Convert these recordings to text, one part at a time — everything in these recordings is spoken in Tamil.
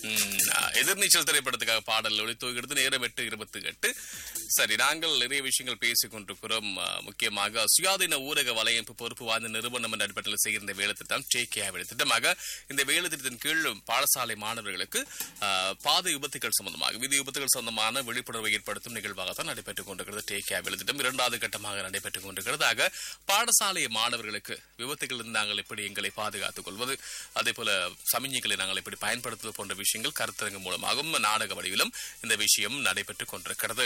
ம், எதிர்நீச்சல் திரைப்படத்துக்காக பாடல் ஒளித்துவகிறது நேரம் எட்டு இருபத்தி எட்டு சரி நாங்கள் நிறைய விஷயங்கள் பேசிக் கொண்டிருக்கிறோம் ஆ, முக்கியமாக சுயாதீன ஊரக வலையமைப்பு பொறுப்பு வாய்ந்த நிறுவனம் என்ற அடிப்படையில் செய்கிற வேலை திட்டம் ஜேகே வேலை திட்டமாக இந்த வேலை திட்டத்தின் கீழ் பாடசாலை மாணவர்களுக்கு ஆ, பாதை விபத்துகள் சம்பந்தமாக விதி விபத்துகள் சம்பந்தமான விழிப்புணர்வை ஏற்படுத்தும் நிகழ்வாகத்தான் நடைபெற்றுக் கொண்டிருக்கிறது டேகே வேலை திட்டம் இரண்டாவது கட்டமாக நடைபெற்றுக் கொண்டிருக்கிறது ஆக பாடசாலை மாணவர்களுக்கு விபத்துகளிலிருந்து நாங்கள் எப்படி எங்களை பாதுகாத்துக் கொள்வது அதே போல சமிஞ்ஞைகளை நாங்கள் எப்படி பயன்படுத்துவது போன்ற விஷயங்கள் கருத்தரங்கு மூலமாகவும் நாடக வடிவிலும் இந்த விஷயம் நடைபெற்றுக் கொண்டிருக்கிறது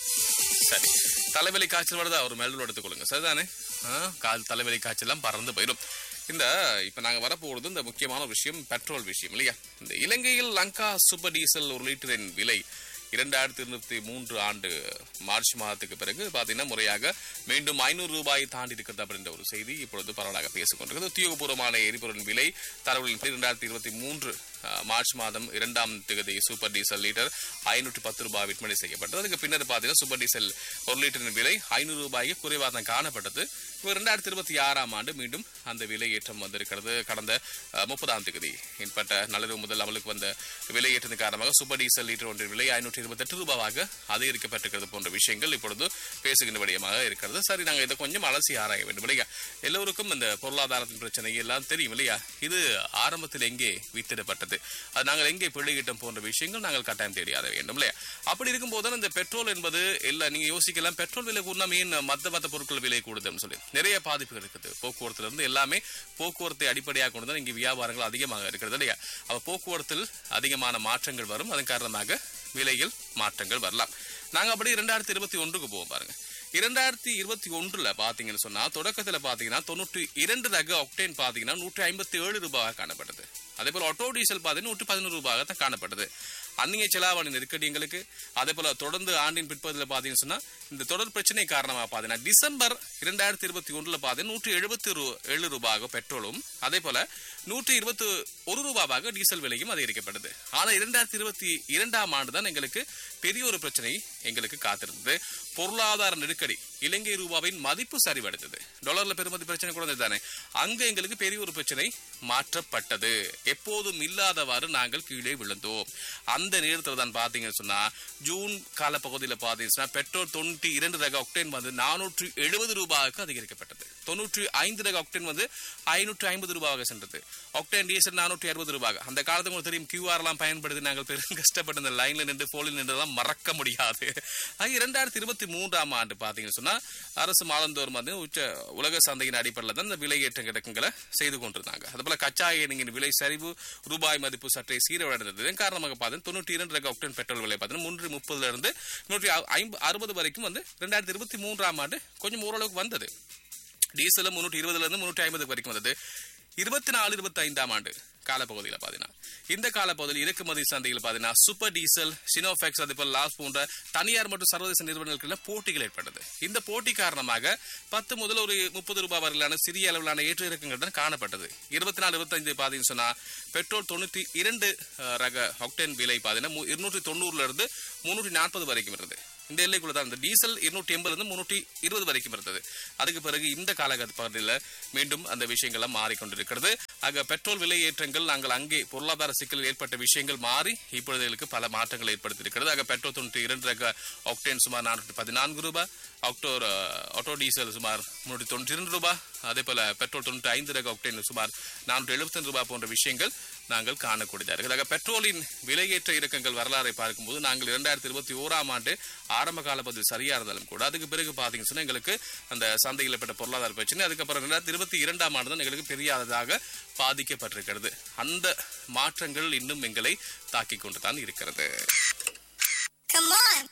சரி தலைவலி காய்ச்சல் வருதா ஒரு மெல்டல் எடுத்துக்கொள்ளுங்க சரிதானே ஆ, கால் தலைவலி காய்ச்சல் எல்லாம் பறந்து போயிடும் இந்த இப்ப நாங்க வரப்போறது இந்த முக்கியமான விஷயம் பெட்ரோல் விஷயம் இல்லையா இந்த இலங்கையில் லங்கா சூப்பர் டீசல் ஒரு லிட்டரின் விலை இரண்டாயிரத்தி இருபத்தி மூன்று ஆண்டு மார்ச் மாதத்துக்கு பிறகு பாத்தீங்கன்னா முறையாக மீண்டும் ஐநூறு ரூபாய் தாண்டி இருக்கிறது அப்படின்ற ஒரு செய்தி இப்பொழுது பரவலாக பேசிக் கொண்டிருக்கிறது உத்தியோகபூர்வமான எரிபொருள் விலை தரவுகளின் இரண்டாயிரத்தி இருபத்தி மூன்று அஹ், மார்ச் மாதம் இரண்டாம் தேதி சூப்பர் டீசல் லிட்டர் ஐநூற்றி பத்து ரூபாய் விற்பனை செய்யப்பட்டது அதுக்கு பின்னர் பார்த்தீங்கன்னா சூப்பர் டீசல் ஒரு லிட்டரின் விலை ஐநூறு ரூபாய்க்கு குறைவாக தான் காணப்பட்டது இப்போ இரண்டாயிரத்தி இருபத்தி ஆறாம் ஆண்டு மீண்டும் அந்த விலை ஏற்றம் வந்திருக்கிறது கடந்த அஹ், முப்பதாம் தேதி ஏற்பட்ட நள்ளிரவு முதல் அமலுக்கு வந்த விலை ஏற்றத்தின் காரணமாக சூப்பர் டீசல் லிட்டர் ஒன்றின் விலை ஐநூற்றி இருபத்தெட்டு ரூபாவாக அதிகரிக்கப்பட்டிருக்கிறது போன்ற விஷயங்கள் இப்பொழுது பேசுகின்ற விடயமாக இருக்கிறது சரி நாங்கள் இதை கொஞ்சம் அலசி ஆராய வேண்டும் இல்லையா எல்லோருக்கும் இந்த பொருளாதாரத்தின் பிரச்சனை எல்லாம் தெரியும் இல்லையா இது ஆரம்பத்தில் எங்கே வீத்திடப்பட்டது அது நாங்கள் எங்கே பிள்ளைகிட்டம் போன்ற விஷயங்கள் நாங்கள் கட்டாயம் தேடி ஆர வேண்டும் இல்லையா அப்படி இருக்கும்போது இந்த பெட்ரோல் என்பது இல்ல நீங்க யோசிக்கலாம் பெட்ரோல் விலை கூடனா மீன் மத்த மத்த பொருட்கள் விலை கூடுதுன்னு சொல்லி நிறைய பாதிப்புகள் இருக்குது போக்குவரத்துல இருந்து எல்லாமே போக்குவரத்தை அடிப்படையாக கொண்டு தான் இங்கே வியாபாரங்கள் அதிகமாக இருக்கிறது இல்லையா அப்ப போக்குவரத்தில் அதிகமான மாற்றங்கள் வரும் அதன் காரணமாக விலையில் மாற்றங்கள் வரலாம் நாங்க அப்படி இரண்டாயிரத்தி இருபத்தி ஒன்றுக்கு போவோம் பாருங்க இரண்டாயிரத்தி இருபத்தி ஒன்றுல பாத்தீங்கன்னு சொன்னா தொடக்கத்துல பாத்தீங்கன்னா தொண்ணூற்றி இரண்டு ரக ஒக்டேன் பாத்தீங்கன்னா நூற்றி ஐம்பத்தி ஏழு ரூபாய் காணப்பட்டது அதே போல ஆட்டோ டீசல் பாத்தீங்கன்னா நூற்றி பதினோரு ரூபாய் தான் காணப்பட்டது அந்நிய செலாவணி நெருக்கடி எங்களுக்கு அதே போல தொடர்ந்து ஆண்டின் பிற்பகுதியில் பாத்தீங்கன்னு சொன்னா இந்த தொடர் பிரச்சனை காரணமாக பாத்தீங்கன்னா டிசம்பர் இரண்டாயிரத்தி இருபத்தி ஒன்றுல பாத்தீங்கன்னா நூற்றி எழுபத்தி ஏழு ரூபாய் பெட்ரோலும் அதே போல நூற்றி இருபத்தி ஒரு ரூபாவாக டீசல் விலையும் அதிகரிக்கப்பட்டது ஆனா இரண்டாயிரத்தி இருபத்தி இரண்டாம் ஆண்டு தான் எங்களுக்கு பெரிய ஒரு பிரச்சனை எங்களுக்கு காத்திருந்தது பொருளாதார நெருக்கடி இலங்கை ரூபாவின் மதிப்பு சரிவடைந்தது டாலர்ல பெருமதி பிரச்சனை கூட தானே அங்க எங்களுக்கு பெரிய ஒரு பிரச்சனை மாற்றப்பட்டது எப்போதும் இல்லாதவாறு நாங்கள் கீழே விழுந்தோம் அந்த நேரத்தில் தான் பாத்தீங்கன்னு சொன்னா ஜூன் கால பகுதியில் பாத்தீங்கன்னா பெட்ரோல் தொண்ணூற்றி இரண்டு ரக ஒக்டேன் வந்து நானூற்றி எழுபது ரூபாய்க்கு அதிகரிக்கப்பட்டது தொண்ணூற்றி ஐந்து ரக ஒக்டேன் வந்து ஐநூற்றி ஐம்பது ரூபாவாக சென்றது ஒக்டேன் டீசல் நானூற்றி அறுபது ரூபாய் அந்த காலத்துக்கு உங்களுக்கு தெரியும் கியூஆர் எல்லாம் பயன்படுத்தி நாங்கள் பெரும் கஷ்டப்பட்டு இந்த லைன்ல நின்று போலில் நின்றதெல்லாம் மறக்க முடியாது அது இரண்டாயிரத்தி இருபத்தி மூன்றாம் ஆண்டு பாத்தீங்கன்னு சொன்னா அரசு மாதந்தோறும் வந்து உச்ச உலக சந்தையின் அடிப்படையில் தான் இந்த விலை ஏற்ற கிடக்குங்களை செய்து கொண்டிருந்தாங்க அதுபோல கச்சா எண்ணெயின் விலை சரிவு ரூபாய் மதிப்பு சற்றே சீரடைந்தது இதன் காரணமாக பார்த்தீங்கன்னா தொண்ணூற்றி இரண்டு ரக ஒக்டேன் பெட்ரோல் விலை பார்த்தீங்கன்னா முன்னூற்றி முப்பதுல இருந்து நூற்றி ஐம்பது அறுபது வரைக்கும் வந்து ரெண்டாயிரத்தி இருபத்தி மூன்றாம் ஆண்டு கொஞ்சம் ஓரளவுக்கு வந்தது டீசலும் முன்னூற்றி இருபதுல இருந்து முன்னூற்றி ஐம்பது வரைக்கும் வந்தது இருபத்தி நாலு இருபத்தி ஐந்தாம் ஆண்டு காலப்பகுதியில் பாத்தீங்கன்னா இந்த காலப்பகுதியில் இறக்குமதி சந்தையில் பாத்தீங்கன்னா சூப்பர் டீசல் சினோஃபெக்ஸ் அதே போல லாஸ் போன்ற தனியார் மற்றும் சர்வதேச நிறுவனங்களுக்கு போட்டிகள் ஏற்பட்டது இந்த போட்டி காரணமாக பத்து முதல் ஒரு முப்பது ரூபாய் வரையிலான சிறிய அளவிலான ஏற்ற இறக்கங்கள் தான் காணப்பட்டது இருபத்தி நாலு இருபத்தைந்து பாத்தீங்கன்னு சொன்னா பெட்ரோல் தொண்ணூத்தி இரண்டு அஹ், ரக ஒக்டேன் விலை பாத்தீங்கன்னா இருநூற்றி தொண்ணூறுல இருந்து முன்னூற்றி நாற்பது வரைக்கும் இருந்தது இந்த எல்லைக்குள்ள தான் இந்த டீசல் இருநூற்றி எண்பதுல இருந்து முன்னூற்றி இருபது வரைக்கும் இருந்தது அதுக்கு பிறகு இந்த காலகட்டத்தில் மீண்டும் அந்த விஷயங்கள்லாம் மாறிக்கொண்டிருக்கிறது ஆக பெட்ரோல் விலை ஏற்றங்கள் நாங்கள் அங்கே பொருளாதார சிக்கலில் ஏற்பட்ட விஷயங்கள் மாறி இப்பொழுது எங்களுக்கு பல மாற்றங்களை ஏற்படுத்தியிருக்கிறது ஆக பெட்ரோல் தொண்ணூற்றி இரண்டு ரக ஆக்டேன் சுமார் நானூற்றி பதினான்கு ரூபாய் ஆக்டோர் ஆட்டோ டீசல் சுமார் முன்னூற்றி தொண்ணூற்றி இரண்டு ரூபாய் அதே போல பெட்ரோல் தொண்ணூற்றி ஐந்து ரக ஆக்டேன் சுமார் நானூற்றி எழுபத்தி ரூபாய் போன்ற விஷயங்கள் நாங்கள் காணக்கூடியதாக இருக்குது ஆக பெட்ரோலின் விலையேற்ற இறக்கங்கள் வரலாறை பார்க்கும்போது நாங்கள் இரண்டாயிரத்தி இருபத்தி ஓராம் ஆண்டு ஆரம்ப கால பதிவு சரியா இருந்தாலும் கூட அதுக்கு பிறகு பாத்தீங்கன்னு சொன்னா எங்களுக்கு அந்த சந்தையில் ஏற்பட்ட பொருளாதார பிரச்சனை அதுக்கப்புறம் ரெண்டாயிரத்தி இருபத்தி இரண்டாம் ஆண்டு தான் எங்களுக்கு பெரியாததாக பாதிக்கப்பட்டிருக்கிறது அந்த மாற்றங்கள் இன்னும் எங்களை தாக்கிக் கொண்டு தான் இருக்கிறது Come on.